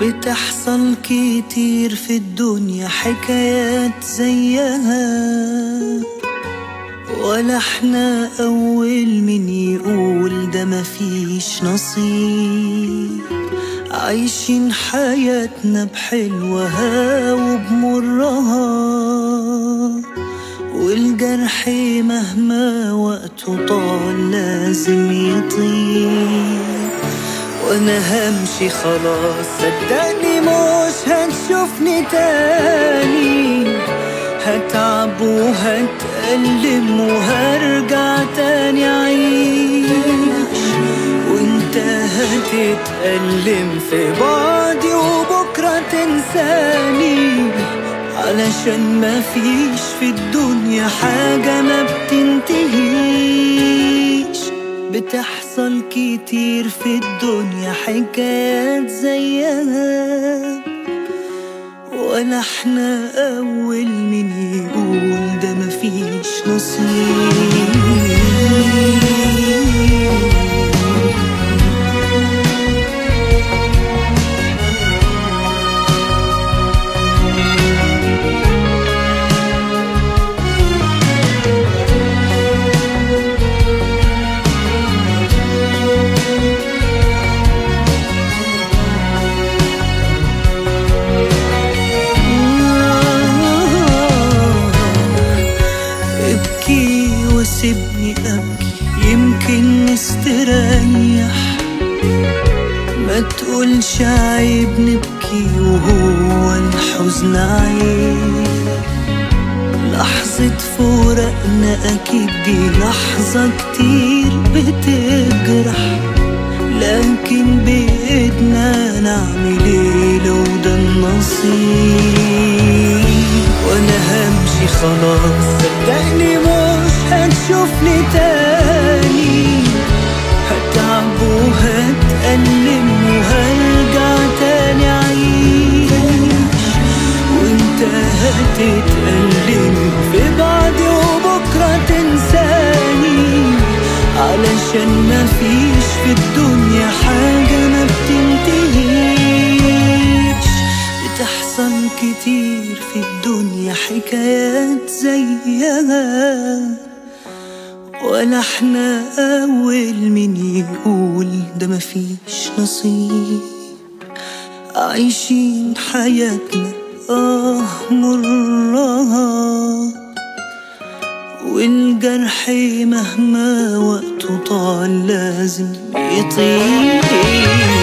بتحصل كتير في الدنيا حكايات زيها ولا احنا أول من يقول ده مفيش نصيب عايشين حياتنا بحلوها وبمرها والجرح مهما وقته طال لازم يطيب وانا همشي خلاص صدقني مش هتشوفني تاني هتعب وهتألم وهرجع تاني أعيش وانت هتتألم في بعدي وبكرة تنساني علشان مفيش في الدنيا حاجة ما بتنتهيش بتحصل كتير في الدنيا حكايات زيها ولا احنا أول من يقول ده مفيش نصيب ابكي وسيبني ابكي يمكن نستريح ما تقولش عيب نبكي وهو الحزن عيب لحظة فراقنا أكيد دي لحظة كتير بتجرح لكن بإيدنا نعمل ايه لو ده النصيب وانا همشي خلاص صدقني مش هتشوفني تاني هتعب وهتألم وهرجع تاني أعيش وانت هتتألم في بعدي وبكرة تنساني علشان مفيش في الدنيا حاجة ما بتنتهيش بتحصل كتير في الدنيا حكايات زيها ولا احنا أول من يقول ده مفيش نصيب عايشين حياتنا آه مرها والجرح مهما وقته طال لازم يطيب